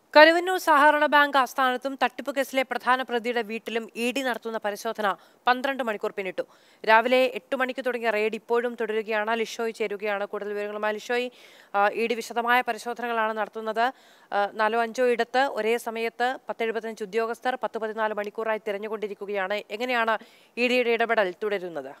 കരുവന്നൂർ സഹകരണ ബാങ്ക് ആസ്ഥാനത്തും തട്ടിപ്പ് കേസിലെ പ്രധാന പ്രതിയുടെ വീട്ടിലും ഇ ഡി നടത്തുന്ന പരിശോധന പന്ത്രണ്ട് മണിക്കൂർ പിന്നിട്ടു രാവിലെ എട്ട് മണിക്ക് തുടങ്ങിയ റെയ്ഡ് ഇപ്പോഴും തുടരുകയാണ് ലിഷോയ് ചേരുകയാണ് കൂടുതൽ വിവരങ്ങളുമായി ലിഷോയ് ഇ ഡി വിശദമായ പരിശോധനകളാണ് നടത്തുന്നത് ആ, നാലോ അഞ്ചോ ഇടത്ത് ഒരേ സമയത്ത് പത്തെഴുപത്തഞ്ച് ഉദ്യോഗസ്ഥർ പത്ത് പതിനാല് മണിക്കൂറായി തിരഞ്ഞുകൊണ്ടിരിക്കുകയാണ് എങ്ങനെയാണ് ഇ ഡിയുടെ ഇടപെടൽ തുടരുന്നത്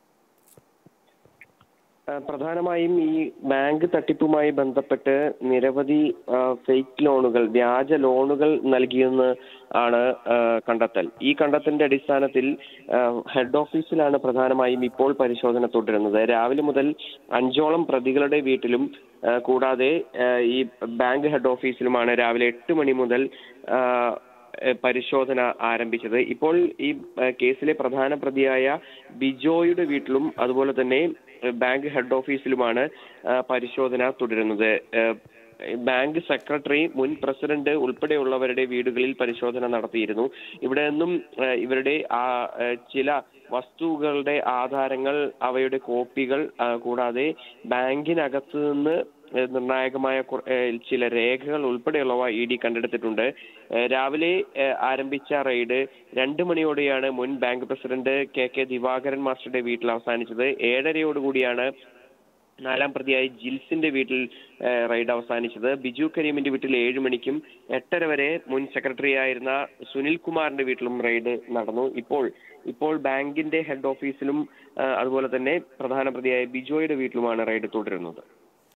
ആ, പ്രധാനമായും ഈ ബാങ്ക് തട്ടിപ്പുമായി ബന്ധപ്പെട്ട് നിരവധി ആ, ഫേക്ക് ലോണുകൾ വ്യാജ ലോണുകൾ നൽകിയെന്ന് ആണ് ആ, കണ്ടെത്തൽ ഈ കണ്ടെത്തലിന്റെ അടിസ്ഥാനത്തിൽ ആ, ഹെഡ് ഓഫീസിലാണ് പ്രധാനമായും ഇപ്പോൾ പരിശോധന തുടരുന്നത് രാവിലെ മുതൽ അഞ്ചോളം പ്രതികളുടെ വീട്ടിലും ആ, കൂടാതെ ആ, ഈ ബാങ്ക് ഹെഡ് ഓഫീസിലുമാണ് രാവിലെ എട്ട് മണി മുതൽ ആ, ഏഹ് പരിശോധന ആരംഭിച്ചത് ഇപ്പോൾ ഈ ഏഹ് കേസിലെ പ്രധാന പ്രതിയായ ബിജോയുടെ വീട്ടിലും അതുപോലെ തന്നെ ഏഹ് ബാങ്ക് ഹെഡ് ഓഫീസിലുമാണ് ഏഹ് പരിശോധന തുടരുന്നത് ഏഹ് ബാങ്ക് സെക്രട്ടറി മുൻ പ്രസിഡന്റ് ഉൾപ്പെടെയുള്ളവരുടെ വീടുകളിൽ പരിശോധന നടത്തിയിരുന്നു ഇവിടെ നിന്നും ഏഹ് ഇവരുടെ ആ ഏഹ് ചില വസ്തുക്കളുടെ ആധാരങ്ങൾ അവയുടെ കോപ്പികൾ ആ, കൂടാതെ ബാങ്കിനകത്ത് നിന്ന് ഏഹ് നിർണായകമായ കുറ- ഏഹ് ചില രേഖകൾ ഉൾപ്പെടെയുള്ളവ ഇ ഡി കണ്ടെടുത്തിട്ടുണ്ട് ഏഹ് രാവിലെ ഏഹ് ആരംഭിച്ച റെയ്ഡ് രണ്ട് മണിയോടെയാണ് മുൻ bank president K K Divakaran മാസ്റ്ററുടെ വീട്ടിൽ അവസാനിച്ചത് ഏഴരയോടുകൂടിയാണ് നാലാം പ്രതിയായി ജിൽസിന്റെ വീട്ടിൽ ഏഹ് റെയ്ഡ് അവസാനിച്ചത് ബിജു കരീമിന്റെ വീട്ടിൽ ഏഴ് മണിക്കും എട്ടര വരെ മുൻ സെക്രട്ടറി ആയിരുന്ന സുനിൽ കുമാറിന്റെ വീട്ടിലും റെയ്ഡ് നടന്നു ഇപ്പോൾ ഇപ്പോൾ ബാങ്കിന്റെ ഹെഡ് ഓഫീസിലും ആ, അതുപോലെ തന്നെ പ്രധാന പ്രതിയായ ബിജോയുടെ വീട്ടിലുമാണ് റെയ്ഡ് തുടരുന്നത്